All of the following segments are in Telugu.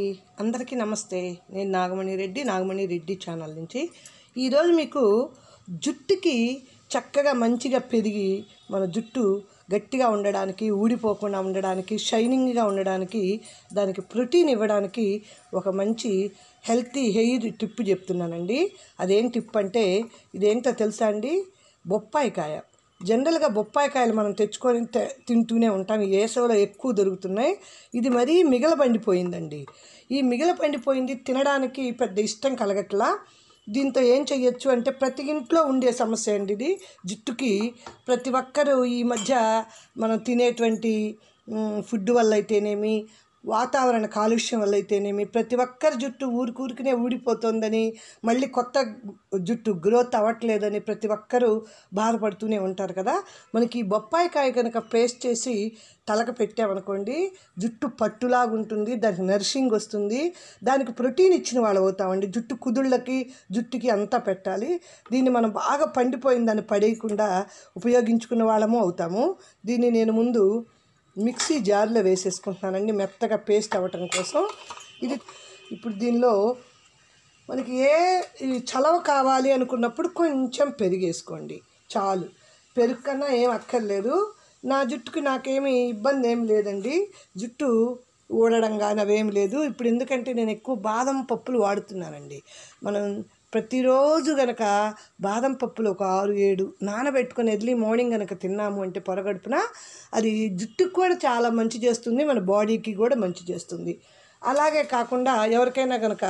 అందరికీ నమస్తే నేను నాగమణి రెడ్డి నాగమణి రెడ్డి ఛానల్ నుంచి ఈరోజు మీకు జుట్టుకి చక్కగా మంచిగా పెరిగి మన జుట్టు గట్టిగా ఉండడానికి ఊడిపోకుండా ఉండడానికి షైనింగ్గా ఉండడానికి దానికి ప్రోటీన్ ఇవ్వడానికి ఒక మంచి హెల్తీ హెయిర్ టిప్ చెప్తున్నానండి అదేం టిప్ అంటే ఇదేంటో తెలుసా అండి బొప్పాయికాయ జనరల్గా బొప్పాయికాయలు మనం తెచ్చుకొని తే- తింటూనే ఉంటాం ఈ వేసవిలో ఎక్కువ దొరుకుతున్నాయి ఇది మరీ మిగలబండిపోయిందండి ఈ మిగలబండిపోయింది తినడానికి పెద్ద ఇష్టం కలగట్లా దీంతో ఏం చెయ్యొచ్చు అంటే ప్రతి ఇంట్లో ఉండే సమస్య అండి ఇది జుట్టుకి ప్రతి ఒక్కరూ ఈ మధ్య మనం తినేటువంటి మ్, ఫుడ్ వల్ల అయితేనేమి వాతావరణ కాలుష్యం వల్ల అయితేనేమి ప్రతి ఒక్కరి జుట్టు ఊరికూరికినే ఊడిపోతుందని మళ్ళీ కొత్త జుట్టు గ్రోత్ అవ్వట్లేదని ప్రతి ఒక్కరూ బాధపడుతూనే ఉంటారు కదా మనకి ఈ బొప్పాయికాయ కనుక పేస్ట్ చేసి తలకు పెట్టామనుకోండి జుట్టు పట్టులాగా ఉంటుంది దానికి నరిషింగ్ వస్తుంది దానికి ప్రోటీన్ ఇచ్చిన వాళ్ళు అవుతామండి జుట్టు కుదుళ్ళకి జుట్టుకి అంతా పెట్టాలి దీన్ని మనం బాగా పండిపోయిన దాన్ని పడేయకుండా ఉపయోగించుకున్న వాళ్ళము అవుతాము దీన్ని నేను ముందు మిక్సీ జార్లో వేసేసుకుంటున్నానండి మెత్తగా పేస్ట్ అవ్వటం కోసం ఇది ఇప్పుడు దీనిలో మనకి ఏ ఈ చలవ కావాలి అనుకున్నప్పుడు కొంచెం పెరిగేసుకోండి చాలు పెరుగు కన్నా ఏం అక్కర్లేదు నా జుట్టుకి నాకేమీ ఇబ్బంది ఏం లేదండి జుట్టు ఊడడం కానీ అవేం లేదు ఇప్పుడు ఎందుకంటే నేను ఎక్కువ బాదం పప్పులు వాడుతున్నానండి మనం ప్రతిరోజు గనక బాదం పప్పులు ఒక ఆరు ఏడు నానబెట్టుకొని ఎర్లీ మార్నింగ్ గనక తిన్నాము అంటే పొరగడుపున అది జుట్టుకు కూడా చాలా మంచి చేస్తుంది మన బాడీకి కూడా మంచి చేస్తుంది అలాగే కాకుండా ఎవరికైనా కనుక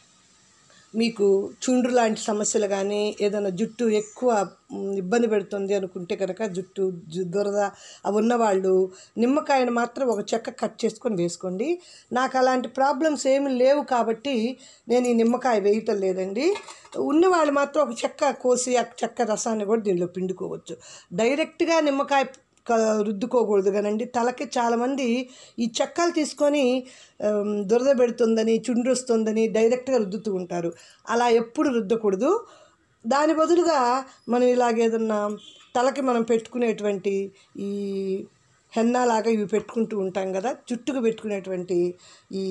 మీకు చుండ్రు లాంటి సమస్యలు కానీ ఏదైనా జుట్టు ఎక్కువ మ్, ఇబ్బంది పెడుతుంది అనుకుంటే కనుక జుట్టు జు- దురద అవి ఉన్నవాళ్ళు నిమ్మకాయను మాత్రం ఒక చెక్క కట్ చేసుకొని వేసుకోండి నాకు అలాంటి ప్రాబ్లమ్స్ ఏమి లేవు కాబట్టి నేను ఈ నిమ్మకాయ వేయటం లేదండి ఉన్నవాళ్ళు మాత్రం ఒక చెక్క కోసి ఆ చెక్క రసాన్ని కూడా దీనిలో పిండుకోవచ్చు డైరెక్ట్గా నిమ్మకాయ క- రుద్దుకోకూడదు కానండి తలకి చాలామంది ఈ చెక్కలు తీసుకొని ఆమ్, దురద పెడుతుందని చుండ్రు వస్తుందని డైరెక్ట్గా రుద్దుతూ ఉంటారు అలా ఎప్పుడు రుద్దకూడదు దాని బదులుగా మనం ఇలాగేదన్నా తలకి మనం పెట్టుకునేటువంటి ఈ హెన్నా లాగా ఇవి పెట్టుకుంటూ ఉంటాం కదా జుట్టుకు పెట్టుకునేటువంటి ఈ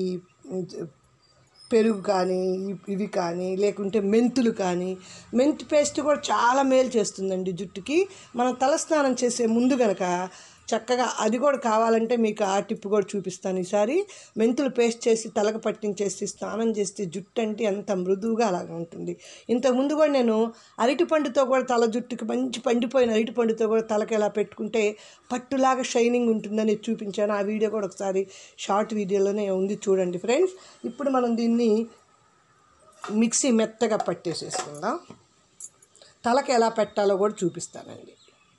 పెరుగు కానీ ఇ- ఇవి కానీ లేకుంటే మెంతులు కానీ మెంతి పేస్ట్ కూడా చాలా మేలు చేస్తుందండి జుట్టుకి మనం తలస్నానం చేసే ముందు గనక చక్కగా అది కూడా కావాలంటే మీకు ఆ టిప్ కూడా చూపిస్తాను ఈసారి మెంతులు పేస్ట్ చేసి తలకు పట్టించేసి స్నానం చేస్తే జుట్టు అంటే ఎంత మృదువుగా అలాగా ఉంటుంది ఇంతకుముందు కూడా నేను అరటిపండుతో కూడా తల జుట్టుకి మంచి పండిపోయిన అరటిపండుతో కూడా తలకి ఎలా పెట్టుకుంటే పట్టులాగా షైనింగ్ ఉంటుందని చూపించాను ఆ వీడియో కూడా ఒకసారి షార్ట్ వీడియోలోనే ఉంది చూడండి ఫ్రెండ్స్ ఇప్పుడు మనం దీన్ని మిక్సీ మెత్తగా పట్టేసేసుకుందాం తలకి ఎలా పెట్టాలో కూడా చూపిస్తానండి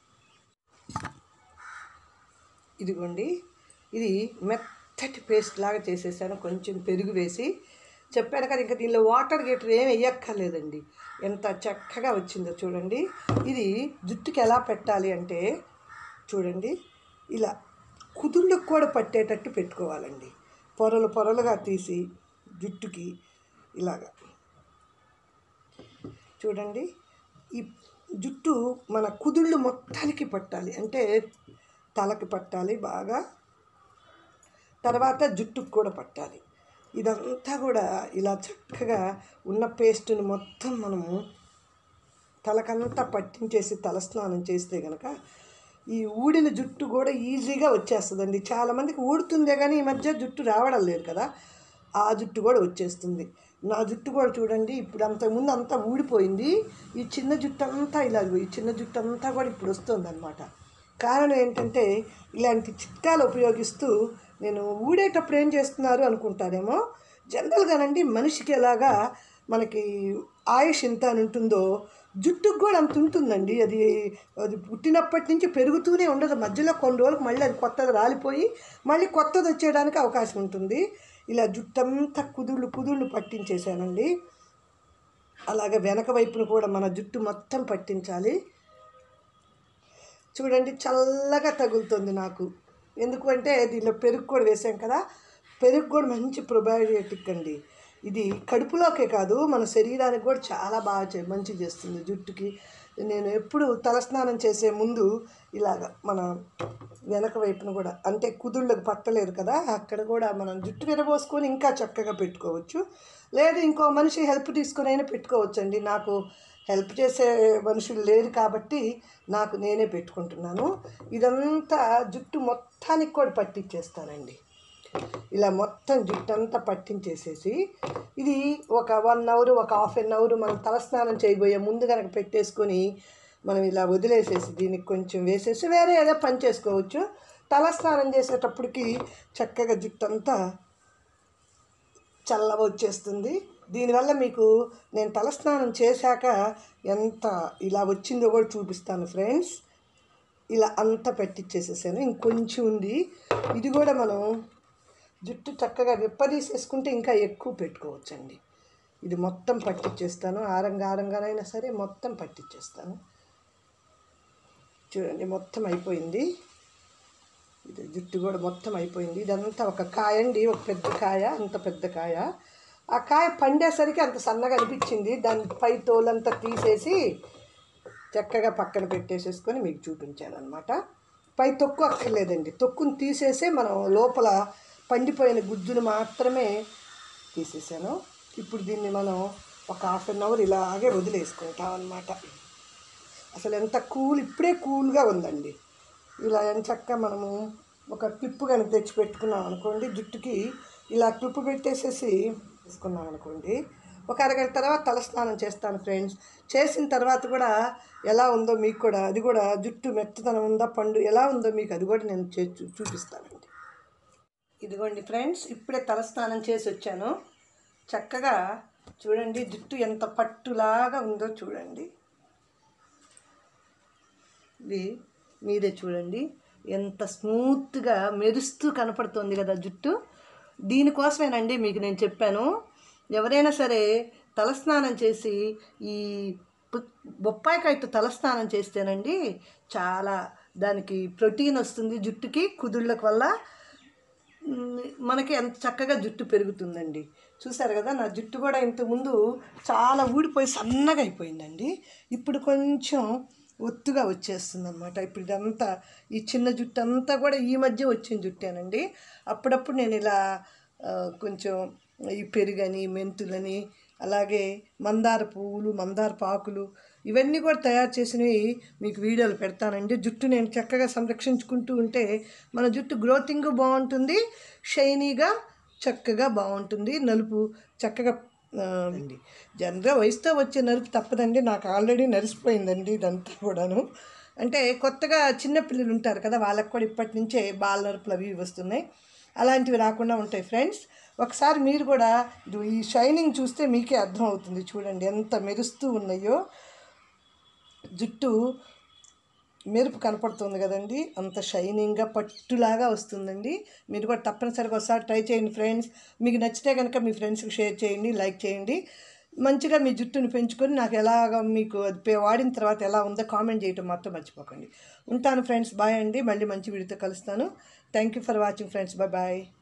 ఇదిగోండి ఇది మెత్తటి పేస్ట్ లాగా చేసేసాను కొంచెం పెరుగు వేసి చెప్పాను కదా ఇంకా దీనిలో వాటర్ గీటర్ ఏం వేయక్కర్లేదండి ఎంత చక్కగా వచ్చిందో చూడండి ఇది జుట్టుకి ఎలా పెట్టాలి అంటే చూడండి ఇలా కుదుళ్ళకు కూడా పట్టేటట్టు పెట్టుకోవాలండి పొరలు పొరలుగా తీసి జుట్టుకి ఇలాగా చూడండి ఈ జుట్టు మన కుదుళ్ళు మొత్తానికి పట్టాలి అంటే తలకి పట్టాలి బాగా తర్వాత జుట్టుకు కూడా పట్టాలి ఇదంతా కూడా ఇలా చక్కగా ఉన్న పేస్ట్ని మొత్తం మనము తలకంతా పట్టించేసి తలస్నానం చేస్తే కనుక ఈ ఊడిన జుట్టు కూడా ఈజీగా వచ్చేస్తుందండి చాలామందికి ఊడుతుందే కానీ ఈ మధ్య జుట్టు రావడం లేదు కదా ఆ జుట్టు కూడా వచ్చేస్తుంది నా జుట్టు కూడా చూడండి ఇప్పుడు అంతకుముందు అంతా ఊడిపోయింది ఈ చిన్న జుట్టు అంతా ఇలా ఈ చిన్న జుట్టు అంతా కూడా ఇప్పుడు వస్తుంది అనమాట కారణం ఏంటంటే ఇలాంటి చిట్కాలు ఉపయోగిస్తూ నేను ఊడేటప్పుడు ఏం చేస్తున్నారు అనుకుంటారేమో జనరల్గానండి మనిషికి ఎలాగా మనకి ఆయుష్ ఎంత అని ఉంటుందో జుట్టుకు కూడా అంత ఉంటుందండి అది అది పుట్టినప్పటి నుంచి పెరుగుతూనే ఉండదు మధ్యలో కొన్ని రోజులకు మళ్ళీ అది కొత్తది రాలిపోయి మళ్ళీ కొత్తది వచ్చేయడానికి అవకాశం ఉంటుంది ఇలా జుట్టంతా కుదుళ్ళు కుదుళ్ళు పట్టించేసానండి అలాగే వెనక వైపును కూడా మన జుట్టు మొత్తం పట్టించాలి చూడండి చల్లగా తగులుతుంది నాకు ఎందుకంటే దీనిలో పెరుగు కూడా వేసాం కదా పెరుగు కూడా మంచి ప్రొబయోటిక్ అండి ఇది కడుపులోకే కాదు మన శరీరానికి కూడా చాలా బాగా చే మంచి చేస్తుంది జుట్టుకి నేను ఎప్పుడు తలస్నానం చేసే ముందు ఇలాగ మన వెనక వైపున కూడా అంటే కుదుళ్ళకు పట్టలేదు కదా అక్కడ కూడా మనం జుట్టు విరబోసుకొని ఇంకా చక్కగా పెట్టుకోవచ్చు లేదు ఇంకో మనిషి హెల్ప్ తీసుకొని అయినా పెట్టుకోవచ్చండి నాకు హెల్ప్ చేసే మనుషులు లేరు కాబట్టి నాకు నేనే పెట్టుకుంటున్నాను ఇదంతా జుట్టు మొత్తానికి కూడా పట్టించేస్తానండి ఇలా మొత్తం జుట్టు అంతా పట్టించేసేసి ఇది ఒక వన్ అవర్ ఒక హాఫ్ అన్ అవర్ మనం తలస్నానం చేయబోయే ముందు కనుక పెట్టేసుకొని మనం ఇలా వదిలేసేసి దీనికి కొంచెం వేసేసి వేరే ఏదో పని చేసుకోవచ్చు తలస్నానం చేసేటప్పటికి చక్కగా జుట్టు అంతా చల్లవ వచ్చేస్తుంది దీనివల్ల మీకు నేను తలస్నానం చేశాక ఎంత ఇలా వచ్చిందో కూడా చూపిస్తాను ఫ్రెండ్స్ ఇలా అంతా పెట్టించేసేసాను ఇంకొంచెం ఉంది ఇది కూడా మనం జుట్టు చక్కగా విప్పదీసేసుకుంటే ఇంకా ఎక్కువ పెట్టుకోవచ్చండి ఇది మొత్తం పట్టించేస్తాను ఆరంగా ఆరంగానైనా సరే మొత్తం పట్టించేస్తాను చూడండి మొత్తం అయిపోయింది ఇది జుట్టు కూడా మొత్తం అయిపోయింది ఇదంతా ఒక కాయ అండి ఒక పెద్ద కాయ అంత పెద్ద కాయ ఆ కాయ పండేసరికి అంత సన్నగా అనిపించింది దాని పై తోలంతా తీసేసి చక్కగా పక్కన పెట్టేసేసుకొని మీకు చూపించాను అనమాట పై తొక్కు అక్కర్లేదండి తొక్కుని తీసేసే మనం లోపల పండిపోయిన గుజ్జును మాత్రమే తీసేసాను ఇప్పుడు దీన్ని మనం ఒక హాఫ్ అన్ అవర్ ఇలాగే వదిలేసుకుంటాం అనమాట అసలు ఎంత కూల్ ఇప్పుడే కూల్గా ఉందండి ఇలా ఎంచక్క మనము ఒక క్లిప్ కనుక తెచ్చి పెట్టుకున్నాం అనుకోండి జుట్టుకి ఇలా క్లిప్ పెట్టేసేసి తీసుకున్నాం అనుకోండి ఒక అరగంట తర్వాత తలస్నానం చేస్తాను ఫ్రెండ్స్ చేసిన తర్వాత కూడా ఎలా ఉందో మీకు కూడా అది కూడా జుట్టు మెత్తదనం ఉందా పండు ఎలా ఉందో మీకు అది కూడా నేను చే చూ- చూపిస్తానండి ఇదిగోండి ఫ్రెండ్స్ ఇప్పుడే తలస్నానం చేసి వచ్చాను చక్కగా చూడండి జుట్టు ఎంత పట్టులాగా ఉందో చూడండి ఇది మీరే చూడండి ఎంత స్మూత్గా మెరుస్తూ కనపడుతుంది కదా జుట్టు దీనికోసమేనండి మీకు నేను చెప్పాను ఎవరైనా సరే తలస్నానం చేసి ఈ పు- బొప్పాయికాయతో తలస్నానం చేస్తేనండి చాలా దానికి ప్రోటీన్ వస్తుంది జుట్టుకి కుదుళ్ళకు వల్ల మ్, మనకి ఎంత చక్కగా జుట్టు పెరుగుతుందండి చూసారు కదా నా జుట్టు కూడా ఇంతకుముందు చాలా ఊడిపోయి సన్నగా అయిపోయిందండి ఇప్పుడు కొంచెం ఒత్తుగా వచ్చేస్తుంది అనమాట ఇప్పుడు ఇదంతా ఈ చిన్న జుట్టు అంతా కూడా ఈ మధ్య వచ్చిన జుట్టేనండి అప్పుడప్పుడు నేను ఇలా ఆ, కొంచెం ఈ పెరుగని మెంతులని అలాగే మందార పువ్వులు మందార పాకులు ఇవన్నీ కూడా తయారు చేసినవి మీకు వీడియోలు పెడతానండి జుట్టు నేను చక్కగా సంరక్షించుకుంటూ ఉంటే మన జుట్టు గ్రోతింగ్ బాగుంటుంది షైనీగా చక్కగా బాగుంటుంది నలుపు చక్కగా ఆ, అండి జనరల్గా వయసుతో వచ్చే నలుపు తప్పదండి నాకు ఆల్రెడీ నలిసిపోయిందండి ఇదంతా కూడాను అంటే కొత్తగా చిన్నపిల్లలు ఉంటారు కదా వాళ్ళకి కూడా ఇప్పటి నుంచే బాల నలుపులు అవి ఇవి వస్తున్నాయి అలాంటివి రాకుండా ఉంటాయి ఫ్రెండ్స్ ఒకసారి మీరు కూడా ఇది ఈ షైనింగ్ చూస్తే మీకే అర్థం అవుతుంది చూడండి ఎంత మెరుస్తూ ఉన్నాయో జుట్టు మెరుపు కనపడుతుంది కదండి అంత షైనింగ్గా పట్టులాగా వస్తుందండి మీరు కూడా తప్పనిసరిగా ఒకసారి ట్రై చేయండి ఫ్రెండ్స్ మీకు నచ్చితే కనుక మీ ఫ్రెండ్స్కి షేర్ చేయండి లైక్ చేయండి మంచిగా మీ జుట్టుని పెంచుకొని నాకు ఎలాగ మీకు అది పే- వాడిన తర్వాత ఎలా ఉందో కామెంట్ చేయటం మాత్రం మర్చిపోకండి ఉంటాను ఫ్రెండ్స్ బాయ్ అండి మళ్ళీ మంచి వీడియోతో కలుస్తాను thank you for watching friends bye bye